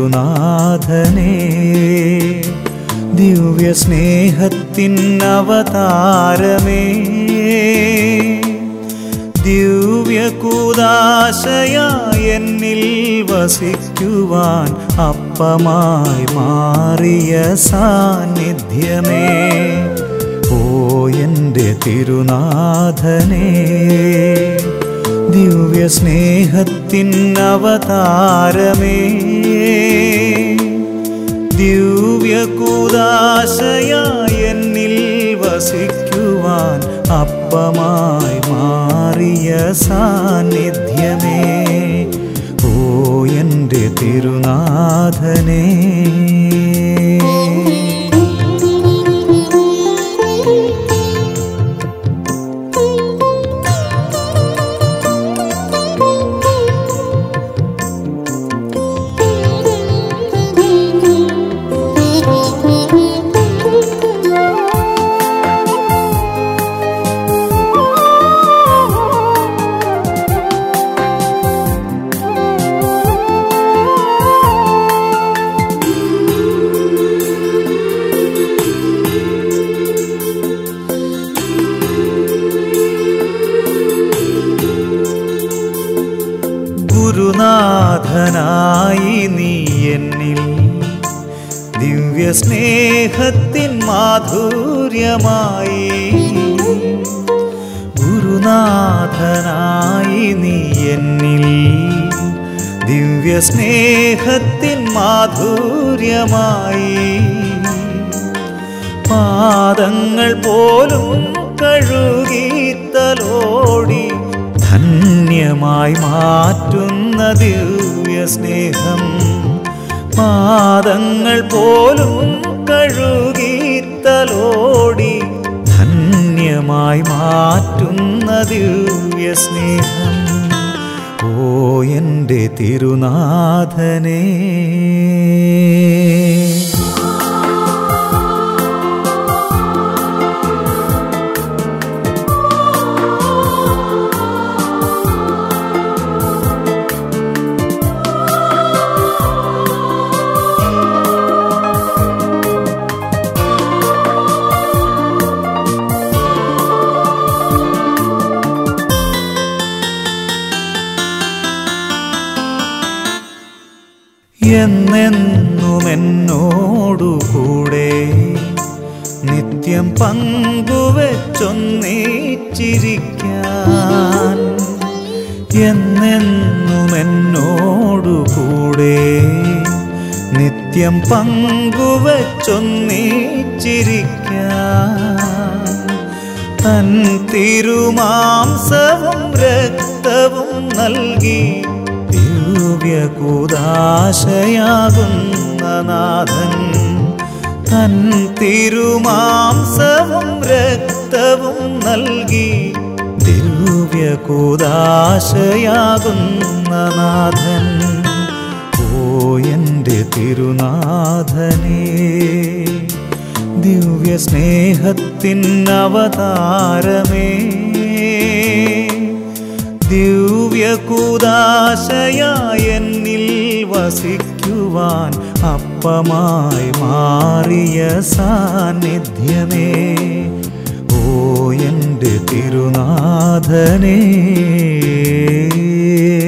തിരുനാഥനേ ദിവ്യ സ്നേഹത്തിൻ അവതാരമേ ദിവ്യ കൂതാശയായി എന്നിൽ വസിക്കുവാൻ അപ്പമായി മാറിയ സാന്നിധ്യമേ ഓ എൻ്റെ തിരുനാഥനേ ദിവ്യ സ്നേഹത്തിൻ അവതാരമേ ദിവ്യ കൂതാശയായി എന്നിൽ വസിക്കുവാൻ അപ്പമായി മാറിയ സാന്നിധ്യമേ ഓ എൻ്റെ തിരുനാഥനേ ഗുരുനാഥനായി നീ എന്നിൽ ദിവ്യ സ്നേഹത്തിൻ മാധുര്യമായി ഗുരുനാഥനായി നീ എന്നിൽ ദിവ്യ സ്നേഹത്തിൻ മാധുര്യമായി പാദങ്ങൾ പോലും കഴുകിത്തലോടി ധന്യമായി മാറ്റുന്ന ദിവ്യ സ്നേഹം പാദങ്ങൾ പോലും കഴുകിത്തലോടി ധന്യമായി മാറ്റുന്ന ദിവ്യ സ്നേഹം ഓ എൻ്റെ തിരുനാഥനേ എന്നെന്നും എന്നോടുകൂടെ നിത്യം പങ്കുവെച്ചൊന്നിച്ചിരിക്കാൻ എന്നെന്നും എന്നോടുകൂടെ നിത്യം പങ്കുവെച്ചൊന്നിച്ചിരിക്കാൻ തൻ തിരുമാംസവും രക്തവും നൽകി ദിവ്യകൂദാശയാകുന്ന നാഥൻ തൻ തിരുമാംസവും രക്തവും നൽകി ദിവ്യകൂദാശയാകുന്ന നാഥൻ ഓ എൻ്റെ തിരുനാഥനേ ദിവ്യ സ്നേഹത്തിൻ അവതാരമേ ദിവ്യ കൂദാശയായി എന്നിൽ വസിക്കുവാൻ അപ്പമായി മാറിയ സാന്നിധ്യമേ ഓ എൻ്റെ തിരുനാഥനേ